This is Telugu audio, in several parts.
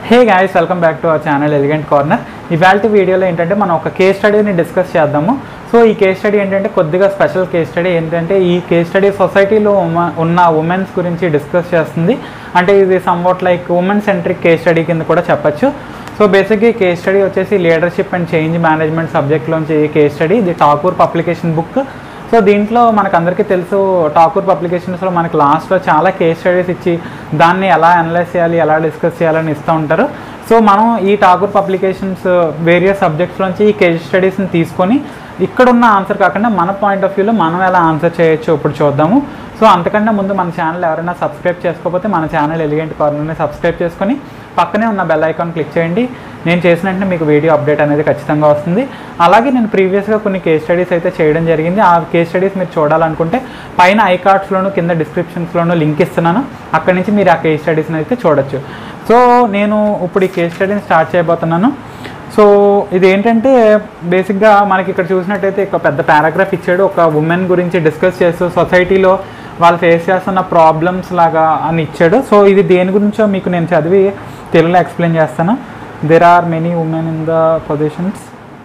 Hey guys welcome back to our channel Elegant Corner ఇవాళ వీడియోలో ఏంటంటే మనం ఒక కేస్ స్టడీని డిస్కస్ చేద్దాము సో ఈ కేస్ స్టడీ ఏంటంటే కొద్దిగా స్పెషల్ కేస్ స్టడీ ఏంటంటే ఈ కేస్ స్టడీ సొసైటీలో ఉమ- ఉన్న ఉమెన్స్ గురించి డిస్కస్ చేస్తుంది అంటే ఇది somewhat like women centric case study కింద కూడా చెప్పొచ్చు సో బేసిక్గా ఈ కేస్ స్టడీ వచ్చేసి లీడర్షిప్ అండ్ చేంజ్ మేనేజ్మెంట్ సబ్జెక్ట్లోంచి ఈ కేస్ స్టడీ ఇది ఠాకూర్ పబ్లికేషన్ బుక్ సో దీంట్లో మనకు అందరికీ తెలుసు ఠాకూర్ పబ్లికేషన్స్లో మనకి లాస్ట్లో చాలా కేస్ స్టడీస్ ఇచ్చి దాన్ని ఎలా అనలైజ్ చేయాలి ఎలా డిస్కస్ చేయాలని ఇస్తూ ఉంటారు సో మనం ఈ ఠాకూర్ పబ్లికేషన్స్ వేరియస్ సబ్జెక్ట్స్లోంచి ఈ కేస్ స్టడీస్ని తీసుకొని ఇక్కడున్న ఆన్సర్ కాకుండా మన పాయింట్ ఆఫ్ వ్యూలో మనం ఎలా ఆన్సర్ చేయొచ్చు ఇప్పుడు చూద్దాము సో అంతకన్నా ముందు మన ఛానల్ ఎవరైనా సబ్స్క్రైబ్ చేసుకోకపోతే మన ఛానల్ ఎలిగెంట్ కార్నర్ని సబ్స్క్రైబ్ చేసుకొని పక్కనే ఉన్న బెల్ ఐకాన్ క్లిక్ చేయండి నేను చేసిన వెంటనే మీకు వీడియో అప్డేట్ అనేది ఖచ్చితంగా వస్తుంది అలాగే నేను ప్రీవియస్గా కొన్ని కేస్ స్టడీస్ అయితే చేయడం జరిగింది ఆ కేస్ స్టడీస్ మీరు చూడాలనుకుంటే పైన ఐ కార్డ్స్లోను కింద డిస్క్రిప్షన్స్లోను లింక్ ఇస్తున్నాను అక్కడి నుంచి మీరు ఆ కేస్ స్టడీస్ని అయితే చూడొచ్చు సో నేను ఇప్పుడు ఈ కేస్ స్టడీని స్టార్ట్ చేయబోతున్నాను సో ఇది ఏంటంటే బేసిక్గా మనకి ఇక్కడ చూసినట్టయితే ఒక పెద్ద పారాగ్రాఫ్ ఇచ్చాడు ఒక ఉమెన్ గురించి డిస్కస్ చేస్తూ సొసైటీలో వాళ్ళు ఫేస్ చేస్తున్న ప్రాబ్లమ్స్ లాగా అని ఇచ్చాడు సో ఇది దేని గురించో మీకు నేను చదివి తెలుగులో ఎక్స్ప్లెయిన్ చేస్తాను there are many women in the positions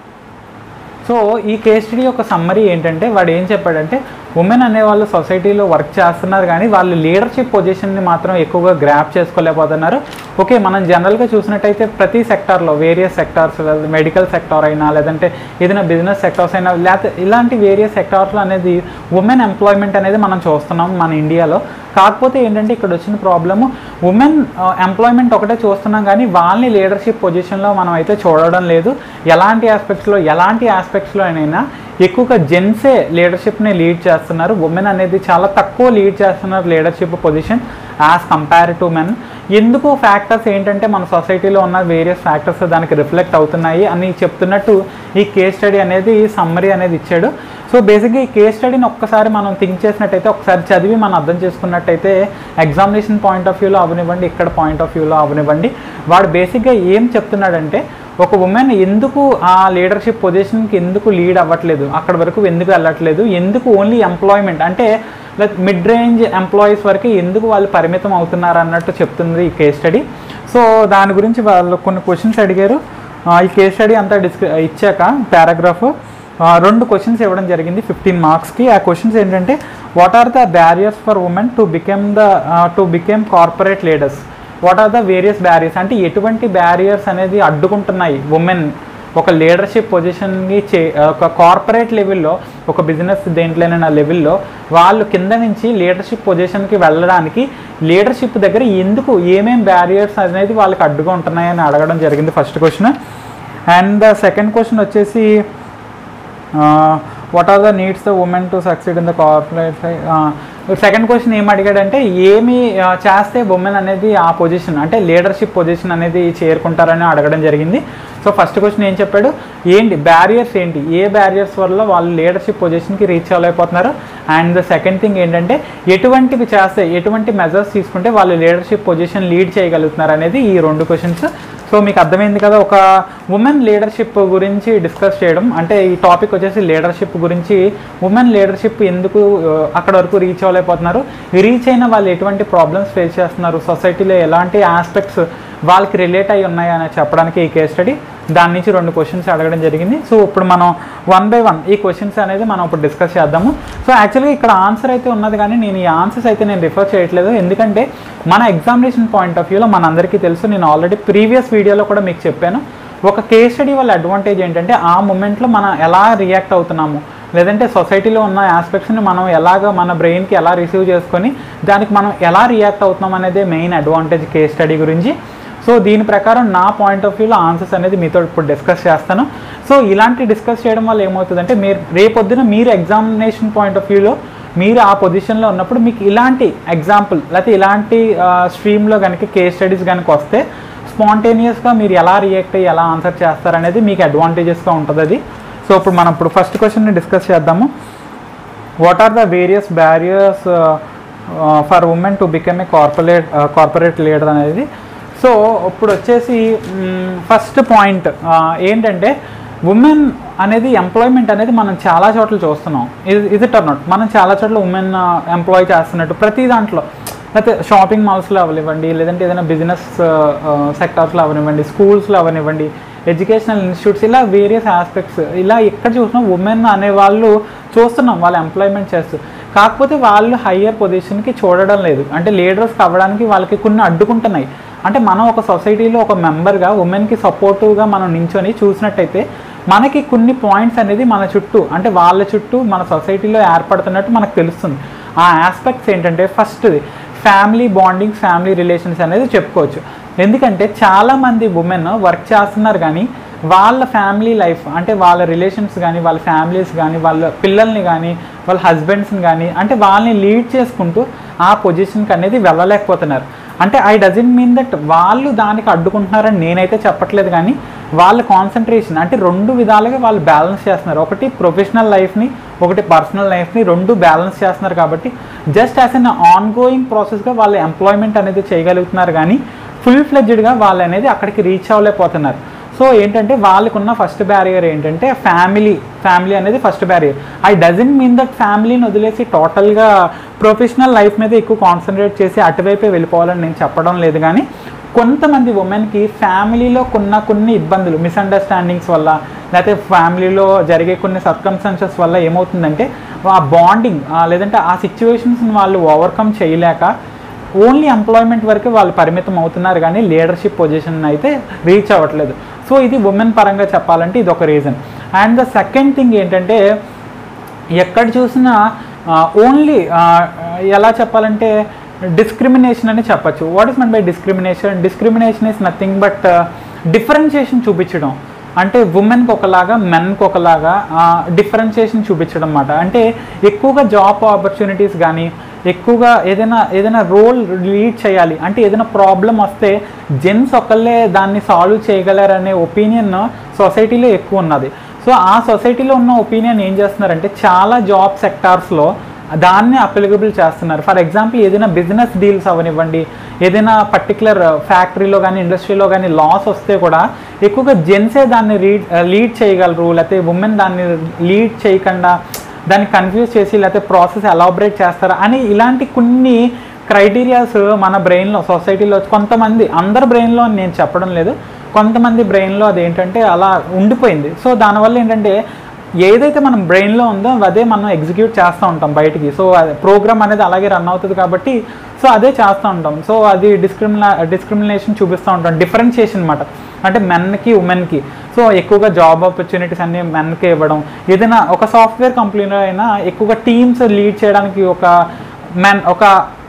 so ఈ కేస్ స్టడీ యొక్క సమ్మరీ ఏంటంటే వాడు ఏం చెప్పాడంటే ఉమెన్ అనే వాళ్ళు సొసైటీలో వర్క్ చేస్తున్నారు కానీ వాళ్ళు లీడర్షిప్ పొజిషన్ని మాత్రం ఎక్కువగా గ్రాప్ చేసుకోలేకపోతున్నారు ఓకే మనం జనరల్గా చూసినట్టయితే ప్రతి సెక్టార్లో వేరియస్ సెక్టార్స్ మెడికల్ సెక్టార్ అయినా లేదంటే ఏదైనా బిజినెస్ సెక్టార్స్ అయినా లేకపోతే ఇలాంటి వేరియస్ సెక్టార్స్లో అనేది ఉమెన్ ఎంప్లాయ్మెంట్ అనేది మనం చూస్తున్నాం మన ఇండియాలో కాకపోతే ఏంటంటే ఇక్కడ వచ్చిన ప్రాబ్లము ఉమెన్ ఎంప్లాయ్మెంట్ ఒకటే చూస్తున్నాం కానీ వాళ్ళని లీడర్షిప్ పొజిషన్లో మనం అయితే చూడడం లేదు ఎలాంటి ఆస్పెక్ట్స్లో ఎలాంటి ఆస్పెక్ట్స్లో అయినా ఎక్కువగా జెంట్సే లీడర్షిప్ని లీడ్ చేస్తున్నారు ఉమెన్ అనేది చాలా తక్కువ లీడ్ చేస్తున్నారు leadership position as compare to men ఎందుకు ఫ్యాక్టర్స్ ఏంటంటే మన సొసైటీలో ఉన్న వేరియస్ ఫ్యాక్టర్స్ దానికి రిఫ్లెక్ట్ అవుతున్నాయి అని చెప్తున్నట్టు ఈ కేస్ స్టడీ అనేది సమ్మరీ అనేది ఇచ్చాడు సో బేసిక్గా ఈ కేస్ స్టడీని ఒక్కసారి మనం థింక్ చేసినట్టయితే ఒకసారి చదివి మనం అర్థం చేసుకున్నట్టయితే ఎగ్జామినేషన్ పాయింట్ ఆఫ్ వ్యూలో అవనివ్వండి ఇక్కడ పాయింట్ ఆఫ్ వ్యూలో అవనివ్వండి వాడు బేసిక్గా ఏం చెప్తున్నాడంటే ఒక ఉమెన్ ఎందుకు ఆ లీడర్షిప్ పొజిషన్కి ఎందుకు లీడ్ అవ్వట్లేదు అక్కడ వరకు ఎందుకు వెళ్ళట్లేదు ఎందుకు ఓన్లీ ఎంప్లాయ్మెంట్ అంటే లైక్ మిడ్ రేంజ్ ఎంప్లాయీస్ వరకు ఎందుకు వాళ్ళు పరిమితం అవుతున్నారు అన్నట్టు చెప్తుంది ఈ కేస్ స్టడీ సో దాని గురించి వాళ్ళు కొన్ని క్వశ్చన్స్ అడిగారు ఆ, ఈ కేస్ స్టడీ అంతా డిస్క ఇచ్చాక పారాగ్రాఫ్ రెండు క్వశ్చన్స్ ఇవ్వడం జరిగింది ఫిఫ్టీన్ మార్క్స్కి ఆ క్వశ్చన్స్ ఏంటంటే what are the barriers for women to become the to become corporate leaders what are the various barriers అంటే ఎటువంటి బ్యారియర్స్ అనేది అడ్డుకుంటున్నాయి ఉమెన్ ఒక లీడర్షిప్ పొజిషన్కి చే ఒక కార్పొరేట్ లెవెల్లో ఒక బిజినెస్ దేంట్లోనైనా లెవెల్లో వాళ్ళు కింద నుంచి లీడర్షిప్ పొజిషన్కి వెళ్ళడానికి లీడర్షిప్ దగ్గర ఎందుకు ఏమేం బ్యారియర్స్ అనేది వాళ్ళకి అడ్డుగా ఉంటున్నాయని అడగడం జరిగింది first question and the second question వచ్చేసి what are the needs the women to succeed in the corporate second question ఏం అడిగాడంటే ఏమి ఆ, చేస్తే ఉమెన్ అనేది ఆ పొజిషన్ అంటే లీడర్షిప్ పొజిషన్ అనేది చేరుకుంటారని అడగడం జరిగింది సో ఫస్ట్ క్వశ్చన్ ఏం చెప్పాడు ఏంటి బ్యారియర్స్ ఏంటి ఏ బ్యారియర్స్ వల్ల వాళ్ళు లీడర్షిప్ పొజిషన్కి రీచ్ అవ్వలేకపోతున్నారు అండ్ ద సెకండ్ థింగ్ ఏంటంటే ఎటువంటివి చేస్తే ఎటువంటి మెజర్స్ తీసుకుంటే వాళ్ళు లీడర్షిప్ పొజిషన్ లీడ్ చేయగలుగుతున్నారు అనేది ఈ రెండు క్వశ్చన్స్ సో మీకు అర్థమైంది కదా ఒక ఉమెన్ లీడర్షిప్ గురించి డిస్కస్ చేయడం అంటే ఈ టాపిక్ వచ్చేసి లీడర్షిప్ గురించి ఉమెన్ లీడర్షిప్ ఎందుకు ఆ, అక్కడ వరకు రీచ్ అవ్వలేకపోతున్నారు రీచ్ అయిన వాళ్ళు ఎటువంటి ప్రాబ్లమ్స్ ఫేస్ చేస్తున్నారు సొసైటీలో ఎలాంటి ఆస్పెక్ట్స్ వాళ్ళకి రిలేట్ అయి ఉన్నాయి అని చెప్పడానికి ఈ కేస్ స్టడీ దాని నుంచి రెండు క్వశ్చన్స్ అడగడం జరిగింది సో ఇప్పుడు మనం వన్ బై వన్ ఈ క్వశ్చన్స్ అనేది మనం ఇప్పుడు డిస్కస్ చేద్దాము సో యాక్చువల్గా ఇక్కడ ఆన్సర్ అయితే ఉన్నది కానీ నేను ఈ ఆన్సర్స్ అయితే నేను రిఫర్ చేయట్లేదు ఎందుకంటే మన ఎగ్జామినేషన్ పాయింట్ ఆఫ్ వ్యూలో మనందరికీ తెలుసు నేను ఆల్రెడీ ప్రీవియస్ వీడియోలో కూడా మీకు చెప్పాను ఒక కేస్ స్టడీ వల్ల అడ్వాంటేజ్ ఏంటంటే ఆ మూమెంట్లో మనం ఎలా రియాక్ట్ అవుతున్నాము లేదంటే సొసైటీలో ఉన్న ఆస్పెక్ట్స్ని మనం ఎలాగ మన బ్రెయిన్కి ఎలా రిసీవ్ చేసుకొని దానికి మనం ఎలా రియాక్ట్ అవుతున్నాం అనేది మెయిన్ అడ్వాంటేజ్ కేస్ స్టడీ గురించి సో దీని ప్రకారం నా పాయింట్ ఆఫ్ వ్యూలో ఆన్సర్స్ అనేది మీతో ఇప్పుడు డిస్కస్ చేస్తాను సో ఇలాంటి డిస్కస్ చేయడం వల్ల ఏమవుతుందంటే మీరు రేపొద్దున మీరు ఎగ్జామినేషన్ పాయింట్ ఆఫ్ వ్యూలో మీరు ఆ పొజిషన్లో ఉన్నప్పుడు మీకు ఇలాంటి ఎగ్జాంపుల్ లేకపోతే ఇలాంటి స్ట్రీమ్లో కనుక కేస్ స్టడీస్ కనుక వస్తే స్పాంటేనియస్గా మీరు ఎలా రియాక్ట్ అయ్యి ఎలా ఆన్సర్ చేస్తారనేది మీకు అడ్వాంటేజెస్గా ఉంటుంది అది సో ఇప్పుడు మనం ఇప్పుడు ఫస్ట్ క్వశ్చన్ని డిస్కస్ చేద్దాము what are the various barriers for women to become a corporate corporate leader అనేది సో ఇప్పుడు వచ్చేసి ఫస్ట్ పాయింట్ ఏంటంటే ఉమెన్ అనేది ఎంప్లాయ్మెంట్ అనేది మనం చాలా చోట్ల చూస్తున్నాం ఇది ఇది టర్న్ అవుట్ మనం చాలా చోట్ల ఉమెన్ ఎంప్లాయ్ చేస్తున్నట్టు ప్రతి దాంట్లో లేకపోతే షాపింగ్ మాల్స్లో అవనివ్వండి లేదంటే ఏదైనా బిజినెస్ సెక్టార్స్లో అవనివ్వండి స్కూల్స్లో అవనివ్వండి ఎడ్యుకేషనల్ ఇన్స్టిట్యూట్స్ ఇలా వేరియస్ ఆస్పెక్ట్స్ ఇలా ఎక్కడ చూసినా ఉమెన్ అనే వాళ్ళు చూస్తున్నాం వాళ్ళు ఎంప్లాయ్మెంట్ చేస్తూ కాకపోతే వాళ్ళు హయ్యర్ పొజిషన్కి చూడడం లేదు అంటే లీడర్స్ అవ్వడానికి వాళ్ళకి కొన్ని అడ్డుకుంటున్నాయి అంటే మనం ఒక సొసైటీలో ఒక మెంబర్గా ఉమెన్కి సపోర్టివ్గా మనం నించొని చూసినట్టయితే మనకి కొన్ని పాయింట్స్ అనేది మన చుట్టూ అంటే వాళ్ళ చుట్టూ మన సొసైటీలో ఏర్పడుతున్నట్టు మనకు తెలుస్తుంది ఆ ఆస్పెక్ట్స్ ఏంటంటే ఫస్ట్ది ఫ్యామిలీ బాండింగ్ ఫ్యామిలీ రిలేషన్స్ అనేది చెప్పుకోవచ్చు ఎందుకంటే చాలామంది ఉమెన్ వర్క్ చేస్తున్నారు కానీ వాళ్ళ ఫ్యామిలీ లైఫ్ అంటే వాళ్ళ రిలేషన్స్ కానీ వాళ్ళ ఫ్యామిలీస్ కానీ వాళ్ళ పిల్లల్ని కానీ వాళ్ళ హస్బెండ్స్ని కానీ అంటే వాళ్ళని లీడ్ చేసుకుంటూ ఆ పొజిషన్కి అనేది వెళ్ళలేకపోతున్నారు అంటే ఐ డజంట్ మీన్ దట్ వాళ్ళు దానికి అడ్డుకుంటున్నారని నేనైతే చెప్పట్లేదు కానీ వాళ్ళ కాన్సన్ట్రేషన్ అంటే రెండు విధాలుగా వాళ్ళు బ్యాలెన్స్ చేస్తున్నారు ఒకటి ప్రొఫెషనల్ లైఫ్ని ఒకటి పర్సనల్ లైఫ్ని రెండు బ్యాలెన్స్ చేస్తున్నారు కాబట్టి just as an ongoing ప్రాసెస్గా వాళ్ళు ఎంప్లాయ్మెంట్ అనేది చేయగలుగుతున్నారు కానీ ఫుల్ ఫ్లెడ్జ్డ్గా వాళ్ళు అనేది అక్కడికి రీచ్ అవ్వలేకపోతున్నారు సో ఏంటంటే వాళ్ళకున్న ఫస్ట్ బ్యారియర్ ఏంటంటే ఫ్యామిలీ ఫ్యామిలీ అనేది first barrier I doesn't mean that ఫ్యామిలీని వదిలేసి టోటల్గా ప్రొఫెషనల్ లైఫ్ మీద ఎక్కువ కాన్సన్ట్రేట్ చేసి అటువైపే వెళ్ళిపోవాలని నేను చెప్పడం లేదు కానీ కొంతమంది ఉమెన్కి ఫ్యామిలీలో కొన్న కొన్ని ఇబ్బందులు మిస్అండర్స్టాండింగ్స్ వల్ల లేకపోతే ఫ్యామిలీలో జరిగే కొన్ని సర్కమ్స్టాన్సెస్ వల్ల ఏమవుతుందంటే ఆ బాండింగ్ లేదంటే ఆ సిచ్యువేషన్స్ని వాళ్ళు ఓవర్కమ్ చేయలేక ఓన్లీ ఎంప్లాయ్మెంట్ వరకు వాళ్ళు పరిమితం అవుతున్నారు కానీ లీడర్షిప్ పొజిషన్ అయితే రీచ్ అవ్వట్లేదు సో ఇది ఉమెన్ పరంగా చెప్పాలంటే ఇది ఒక reason and the second thing ఏంటంటే ఎక్కడ చూసినా ఓన్లీ ఎలా చెప్పాలంటే డిస్క్రిమినేషన్ అని చెప్పచ్చు what is mean by discrimination discrimination is nothing but differentiation చూపించడం అంటే ఉమెన్కి ఒకలాగా మెన్కి ఒకలాగా డిఫరెన్షియేషన్ చూపించడం అన్నమాట అంటే ఎక్కువగా జాబ్ ఆపర్చునిటీస్ కానీ ఎక్కువగా ఏదైనా ఏదైనా రోల్ లీడ్ చేయాలి అంటే ఏదైనా ప్రాబ్లం వస్తే జెంట్స్ ఒకళ్ళే దాన్ని సాల్వ్ చేయగలరనే ఒపీనియన్ సొసైటీలో ఎక్కువ ఉన్నది సో ఆ సొసైటీలో ఉన్న ఒపీనియన్ ఏం చేస్తున్నారంటే చాలా జాబ్ సెక్టార్స్లో దాన్ని అప్లికబుల్ చేస్తున్నారు ఫర్ ఎగ్జాంపుల్ ఏదైనా బిజినెస్ డీల్స్ అవనివ్వండి ఏదైనా పర్టికులర్ ఫ్యాక్టరీలో కానీ ఇండస్ట్రీలో కానీ లాస్ వస్తే కూడా ఎక్కువగా జెంట్సే దాన్ని రీడ్ లీడ్ చేయగలరు లేకపోతే ఉమెన్ దాన్ని లీడ్ చేయకుండా దాన్ని కన్ఫ్యూజ్ చేసి లేకపోతే ప్రాసెస్ ఎలాబరేట్ చేస్తారా అని ఇలాంటి కొన్ని క్రైటీరియాస్ మన బ్రెయిన్లో సొసైటీలో కొంతమంది అందరి బ్రెయిన్లో అని నేను చెప్పడం లేదు కొంతమంది బ్రెయిన్లో అదేంటంటే అలా ఉండిపోయింది సో దానివల్ల ఏంటంటే ఏదైతే మనం బ్రెయిన్లో ఉందో అదే మనం ఎగ్జిక్యూట్ చేస్తూ ఉంటాం బయటికి సో ప్రోగ్రామ్ అనేది అలాగే రన్ అవుతుంది కాబట్టి సో అదే చేస్తూ ఉంటాం సో అది డిస్క్రిమినా డిస్క్రిమినేషన్ చూపిస్తూ ఉంటాం డిఫరెన్షియేషన్ అనమాట అంటే మెన్కి ఉమెన్కి సో ఎక్కువగా జాబ్ ఆపర్చునిటీస్ అన్ని మెన్కి ఇవ్వడం ఏదైనా ఒక సాఫ్ట్వేర్ కంపెనీలో అయినా ఎక్కువగా టీమ్స్ లీడ్ చేయడానికి ఒక మెన్ ఒక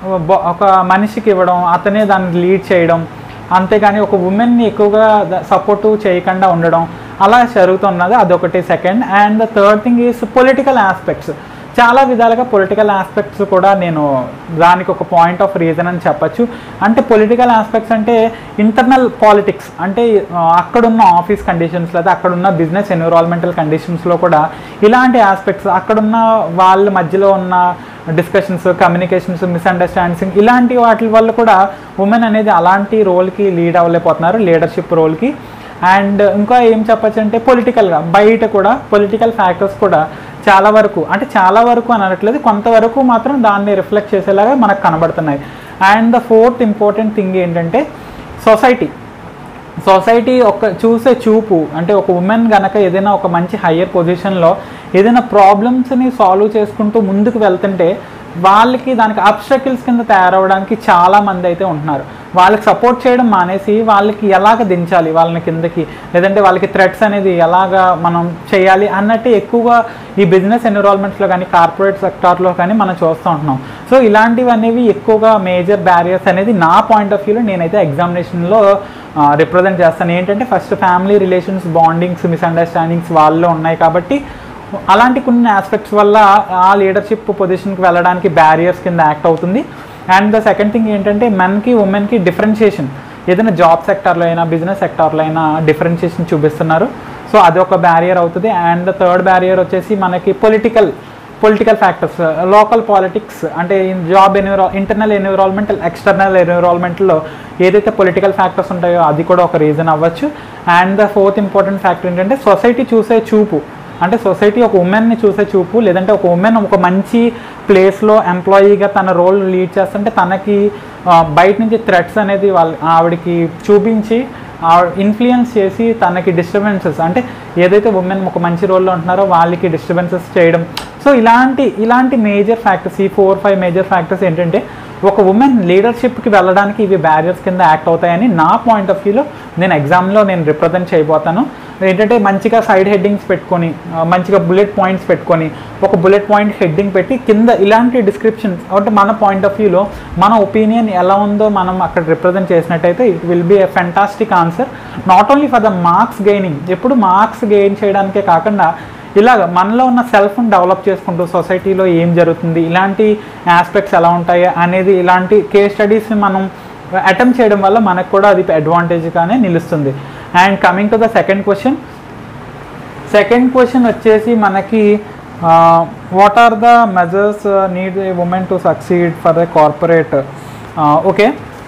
ఒక మనిషికి ఇవ్వడం అతనే దాన్ని లీడ్ చేయడం అంతేగాని ఒక ఉమెన్ని ఎక్కువగా సపోర్టు చేయకుండా ఉండడం అలా జరుగుతున్నది అదొకటి second and the third thing is political aspects చాలా విధాలుగా పొలిటికల్ ఆస్పెక్ట్స్ కూడా నేను దానికి ఒక పాయింట్ ఆఫ్ రీజన్ అని చెప్పచ్చు అంటే పొలిటికల్ ఆస్పెక్ట్స్ అంటే ఇంటర్నల్ పాలిటిక్స్ అంటే అక్కడున్న ఆఫీస్ కండిషన్స్ లేదా అక్కడున్న బిజినెస్ ఎన్విరాన్మెంటల్ కండిషన్స్లో కూడా ఇలాంటి ఆస్పెక్ట్స్ అక్కడున్న వాళ్ళ మధ్యలో ఉన్న డిస్కషన్స్ కమ్యూనికేషన్స్ మిస్అండర్స్టాండింగ్స్ ఇలాంటి వాటి వల్ల కూడా ఉమెన్ అనేది అలాంటి రోల్కి లీడ్ అవ్వలేకపోతున్నారు లీడర్షిప్ రోల్కి అండ్ ఇంకా ఏం చెప్పచ్చు అంటే పొలిటికల్గా బయట కూడా పొలిటికల్ ఫ్యాక్టర్స్ కూడా చాలా వరకు అంటే చాలా వరకు అని అనట్లేదు కొంతవరకు మాత్రం దాన్ని రిఫ్లెక్ట్ చేసేలాగా మనకు కనబడుతున్నాయి and the fourth important thing ఏంటంటే సొసైటీ సొసైటీ ఒక చూసే చూపు అంటే ఒక ఉమెన్ గనక ఏదైనా ఒక మంచి హయ్యర్ పొజిషన్లో ఏదైనా ప్రాబ్లమ్స్ని సాల్వ్ చేసుకుంటూ ముందుకు వెళ్తుంటే వాళ్ళకి దానికి అబ్స్ట్రకిల్స్ కింద తయారవడానికి చాలా మంది అయితే ఉంటున్నారు వాళ్ళకి సపోర్ట్ చేయడం మానేసి వాళ్ళకి ఎలాగ దించాలి వాళ్ళని కిందకి లేదంటే వాళ్ళకి థ్రెట్స్ అనేది ఎలాగ మనం చేయాలి అన్నట్టు ఎక్కువగా ఈ బిజినెస్ ఎన్విరాన్మెంట్స్లో కానీ కార్పొరేట్ సెక్టార్లో కానీ మనం చూస్తూ ఉంటున్నాం సో ఇలాంటివి అనేవి ఎక్కువగా మేజర్ బ్యారియర్స్ అనేది నా పాయింట్ ఆఫ్ వ్యూలో నేనైతే ఎగ్జామినేషన్లో రిప్రజెంట్ చేస్తాను ఏంటంటే first family relations bondings misunderstandings వాళ్ళలో ఉన్నాయి కాబట్టి అలాంటి కొన్ని ఆస్పెక్ట్స్ వల్ల ఆ లీడర్షిప్ పొజిషన్కి వెళ్ళడానికి బ్యారియర్స్ కింద యాక్ట్ అవుతుంది అండ్ ద సెకండ్ థింగ్ ఏంటంటే మెన్కి ఉమెన్కి డిఫరెన్షియేషన్ ఏదైనా జాబ్ సెక్టార్లో అయినా బిజినెస్ సెక్టార్లో అయినా డిఫరెన్షియేషన్ చూపిస్తున్నారు సో అది ఒక బ్యారియర్ అవుతుంది అండ్ ద థర్డ్ బ్యారియర్ వచ్చేసి మనకి political political factors local politics అంటే జాబ్ ఎన్విరా ఇంటర్నల్ ఎన్విరాన్మెంటల్ ఎక్స్టర్నల్ ఎన్విరాన్మెంట్లో ఏదైతే పొలిటికల్ ఫ్యాక్టర్స్ ఉంటాయో అది కూడా ఒక రీజన్ అవ్వచ్చు and the fourth important factor ఏంటంటే సొసైటీ చూసే చూపు అంటే సొసైటీ ఒక ఉమెన్ని చూసే చూపు లేదంటే ఒక ఉమెన్ ఒక మంచి ప్లేస్లో ఎంప్లాయీగా తన రోల్ లీడ్ చేస్తుంటే తనకి ఆ, బయట నుంచి థ్రెట్స్ అనేది వాళ్ళ ఆవిడకి చూపించి ఇన్ఫ్లుయెన్స్ చేసి తనకి డిస్టర్బెన్సెస్ అంటే ఏదైతే ఉమెన్ ఒక మంచి రోల్లో ఉంటున్నారో వాళ్ళకి డిస్టర్బెన్సెస్ చేయడం సో ఇలాంటి ఇలాంటి మేజర్ ఫ్యాక్టర్స్ ఈ ఫోర్ ఫైవ్ మేజర్ ఫ్యాక్టర్స్ ఏంటంటే ఒక ఉమెన్ లీడర్షిప్కి వెళ్ళడానికి ఇవి బ్యారియర్స్ కింద యాక్ట్ అవుతాయని నా పాయింట్ ఆఫ్ వ్యూలో నేను ఎగ్జామ్లో నేను రిప్రజెంట్ చేయబోతాను ఏంటంటే మంచిగా సైడ్ హెడ్డింగ్స్ పెట్టుకొని ఆ, మంచిగా బుల్లెట్ పాయింట్స్ పెట్టుకొని ఒక బుల్లెట్ పాయింట్ హెడ్డింగ్ పెట్టి కింద ఇలాంటి డిస్క్రిప్షన్ అంటే మన పాయింట్ ఆఫ్ వ్యూలో మన ఒపీనియన్ ఎలా ఉందో మనం అక్కడ రిప్రజెంట్ చేసినట్టయితే it will be a fantastic answer not only for the marks gaining ఎప్పుడు మార్క్స్ గెయిన్ చేయడానికే కాకుండా ఇలాగ మనలో ఉన్న సెల్ఫ్ని డెవలప్ చేసుకుంటూ సొసైటీలో ఏం జరుగుతుంది ఇలాంటి ఆస్పెక్ట్స్ ఎలా ఉంటాయి అనేది ఇలాంటి కేస్ స్టడీస్ మనం అటెంప్ట్ చేయడం వల్ల మనకు కూడా అది అడ్వాంటేజ్గానే నిలుస్తుంది and coming to the second question second question వచ్చేసి మనకి what are the measures need a women to succeed for the corporate okay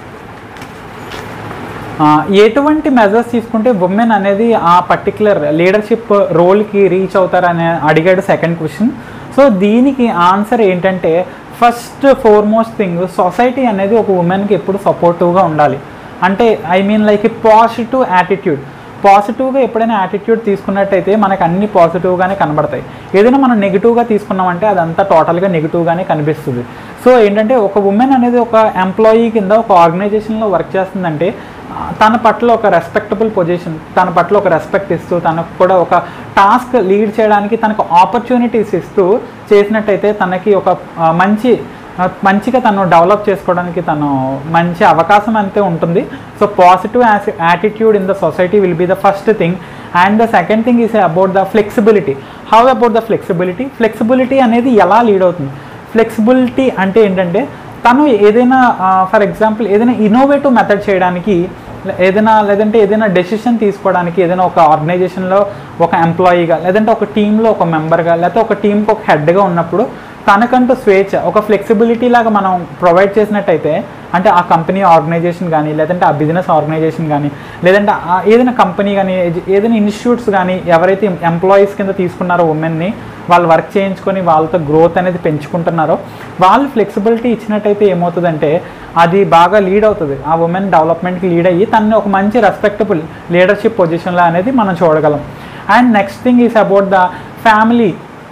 ఆ, ఎటువంటి మెజర్స్ తీసుకుంటే ఉమెన్ అనేది ఆ పర్టికులర్ లీడర్షిప్ రోల్కి రీచ్ అవుతారని అడిగాడు సెకండ్ క్వశ్చన్ సో దీనికి ఆన్సర్ ఏంటంటే ఫస్ట్ ఫోర్మోస్ట్ థింగ్ సొసైటీ అనేది ఒక ఉమెన్కి ఎప్పుడు సపోర్టివ్గా ఉండాలి అంటే I mean like positive attitude పాజిటివ్గా ఎప్పుడైనా యాటిట్యూడ్ తీసుకున్నట్టయితే మనకు అన్ని పాజిటివ్గానే కనబడతాయి ఏదైనా మనం నెగిటివ్గా తీసుకున్నామంటే అదంతా టోటల్గా నెగిటివ్గానే కనిపిస్తుంది సో ఏంటంటే ఒక ఉమెన్ అనేది ఒక ఎంప్లాయీ కింద ఒక ఆర్గనైజేషన్లో వర్క్ చేస్తుందంటే ఆ, తన పట్ల ఒక రెస్పెక్టబుల్ పొజిషన్ తన పట్ల ఒక రెస్పెక్ట్ ఇస్తూ తనకు కూడా ఒక టాస్క్ లీడ్ చేయడానికి తనకు ఆపర్చునిటీస్ ఇస్తూ చేసినట్టయితే తనకి ఒక ఆ, మంచి ఆ, మంచిగా తను డెవలప్ చేసుకోవడానికి తను మంచి అవకాశం అంతే ఉంటుంది so positive attitude in the society will be the first thing and the second thing is about the flexibility how about the flexibility flexibility అనేది ఎలా లీడ్ అవుతుంది ఫ్లెక్సిబిలిటీ అంటే ఏంటంటే తను ఏదైనా ఫర్ ఎగ్జాంపుల్ ఏదైనా ఇన్నోవేటివ్ మెథడ్ చేయడానికి లే- ఏదైనా లేదంటే ఏదైనా డెసిషన్ తీసుకోవడానికి ఏదైనా ఒక ఆర్గనైజేషన్లో ఒక ఎంప్లాయీగా లేదంటే ఒక టీంలో ఒక మెంబర్గా లేకపోతే ఒక టీంకి ఒక హెడ్గా ఉన్నప్పుడు తనకంటూ స్వేచ్ఛ ఒక ఫ్లెక్సిబిలిటీ లాగా మనం ప్రొవైడ్ చేసినట్టయితే అంటే ఆ కంపెనీ ఆర్గనైజేషన్ కానీ లేదంటే ఆ బిజినెస్ ఆర్గనైజేషన్ కానీ లేదంటే ఆ ఏదైనా కంపెనీ కానీ ఏది- ఏదైనా ఇన్స్టిట్యూట్స్ కానీ ఎవరైతే ఎంప్లాయీస్ కింద తీసుకున్నారో ఉమెన్ని వాళ్ళు వర్క్ చేయించుకొని వాళ్ళతో గ్రోత్ అనేది పెంచుకుంటున్నారో వాళ్ళు ఫ్లెక్సిబిలిటీ ఇచ్చినట్టయితే ఏమవుతుందంటే అది బాగా లీడ్ అవుతుంది ఆ ఉమెన్ డెవలప్మెంట్కి లీడ్ అయ్యి తనని ఒక మంచి రెస్పెక్టబుల్ లీడర్షిప్ పొజిషన్లో అనేది మనం చూడగలం and next thing is about the family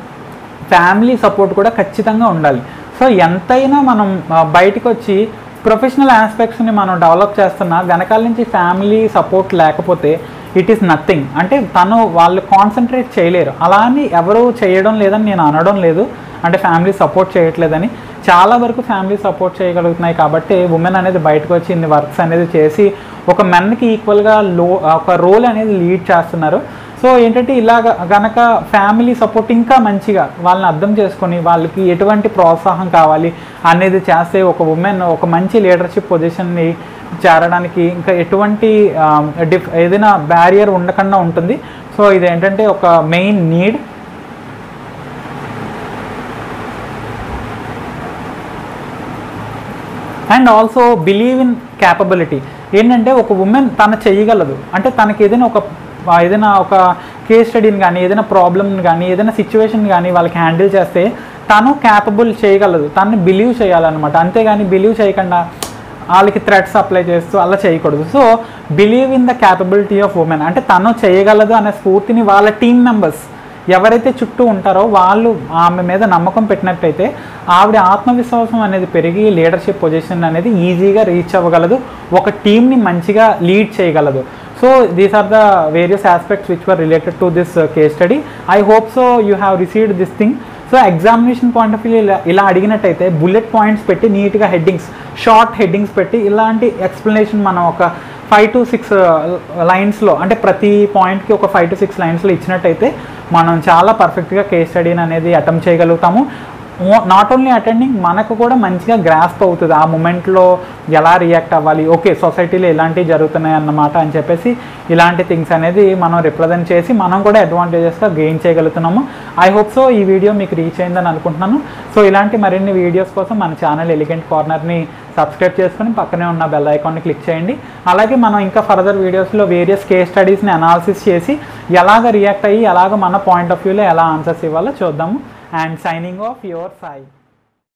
family support కూడా ఖచ్చితంగా ఉండాలి సో ఎంతైనా మనం ఆ, బయటకు వచ్చి ప్రొఫెషనల్ ఆస్పెక్ట్స్ని మనం డెవలప్ చేస్తున్నా వెనకాల నుంచి ఫ్యామిలీ సపోర్ట్ లేకపోతే ఇట్ ఈస్ నథింగ్ అంటే తను వాళ్ళు కాన్సన్ట్రేట్ చేయలేరు అలా అని ఎవరు చేయడం లేదని నేను అనడం లేదు అంటే ఫ్యామిలీ సపోర్ట్ చేయట్లేదని చాలా వరకు ఫ్యామిలీ సపోర్ట్ చేయగలుగుతున్నాయి కాబట్టి ఉమెన్ అనేది బయటకు వచ్చి ఇన్ని వర్క్స్ అనేది చేసి ఒక మెన్కి ఈక్వల్గా లో ఒక రోల్ అనేది లీడ్ చేస్తున్నారు సో ఏంటంటే ఇలాగ గనక ఫ్యామిలీ సపోర్ట్ ఇంకా మంచిగా వాళ్ళని అర్థం చేసుకొని వాళ్ళకి ఎటువంటి ప్రోత్సాహం కావాలి అనేది చేస్తే ఒక ఉమెన్ ఒక మంచి లీడర్షిప్ పొజిషన్ని చేరడానికి ఇంకా ఎటువంటి ఆ, డిఫ్ ఏదైనా బ్యారియర్ ఉండకుండా ఉంటుంది సో ఇది ఏంటంటే ఒక main need and also believe in capability ఏంటంటే ఒక ఉమెన్ తను చేయగలదు అంటే తనకి ఏదైనా ఒక ఆ, ఏదైనా ఒక కేస్ స్టడీని కానీ ఏదైనా ప్రాబ్లమ్ని కానీ ఏదైనా సిచ్యువేషన్ కానీ వాళ్ళకి హ్యాండిల్ చేస్తే తను క్యాపబుల్ చేయగలదు తనని బిలీవ్ చేయాలన్నమాట అంతేగాని బిలీవ్ చేయకుండా వాళ్ళకి థ్రెట్స్ అప్లై చేస్తూ అలా చేయకూడదు so believe in the capability of women అంటే తను చేయగలదు అనే స్ఫూర్తిని వాళ్ళ టీం మెంబర్స్ ఎవరైతే చుట్టూ ఉంటారో వాళ్ళు ఆమె మీద నమ్మకం పెట్టినట్టయితే ఆవిడ ఆత్మవిశ్వాసం అనేది పెరిగి లీడర్షిప్ పొజిషన్ అనేది ఈజీగా రీచ్ అవ్వగలదు ఒక టీంని మంచిగా లీడ్ చేయగలదు so these are the various aspects which were related to this case study I hope so you have received this thing so examination point of view ఇలా ఇలా అడిగినట్టయితే బుల్లెట్ పాయింట్స్ పెట్టి నీట్గా హెడ్డింగ్స్ షార్ట్ హెడ్డింగ్స్ పెట్టి ఇలాంటి ఎక్స్ప్లెనేషన్ మనం ఒక ఫైవ్ టు సిక్స్ లైన్స్లో అంటే ప్రతి పాయింట్కి ఒక ఫైవ్ టు సిక్స్ లైన్స్లో ఇచ్చినట్టయితే మనం చాలా పర్ఫెక్ట్గా కేస్ స్టడీని అనేది అటెంప్ట్ చేయగలుగుతాము నాట్ ఓన్లీ అటెండింగ్ మనకు కూడా మంచిగా గ్రాస్ప్ అవుతుంది ఆ మూమెంట్లో ఎలా రియాక్ట్ అవ్వాలి ఓకే సొసైటీలో ఇలాంటివి జరుగుతున్నాయి అన్నమాట అని చెప్పేసి ఇలాంటి థింగ్స్ అనేది మనం రిప్రజెంట్ చేసి మనం కూడా అడ్వాంటేజెస్గా గెయిన్ చేయగలుగుతున్నాము ఐ హోప్ సో ఈ వీడియో మీకు రీచ్ అయిందని అనుకుంటున్నాను సో ఇలాంటి మరిన్ని వీడియోస్ కోసం మన ఛానల్ ఎలిగెంట్ కార్నర్ని సబ్స్క్రైబ్ చేసుకొని పక్కనే ఉన్న బెల్ ఐకాన్ని క్లిక్ చేయండి అలాగే మనం ఇంకా ఫర్దర్ వీడియోస్లో వేరియస్ కేస్ స్టడీస్ని అనాలిసిస్ చేసి ఎలాగ రియాక్ట్ అయ్యి ఎలాగ మన పాయింట్ ఆఫ్ వ్యూలో ఎలా ఆన్సర్స్ ఇవ్వాలో చూద్దాము and signing off your Sai.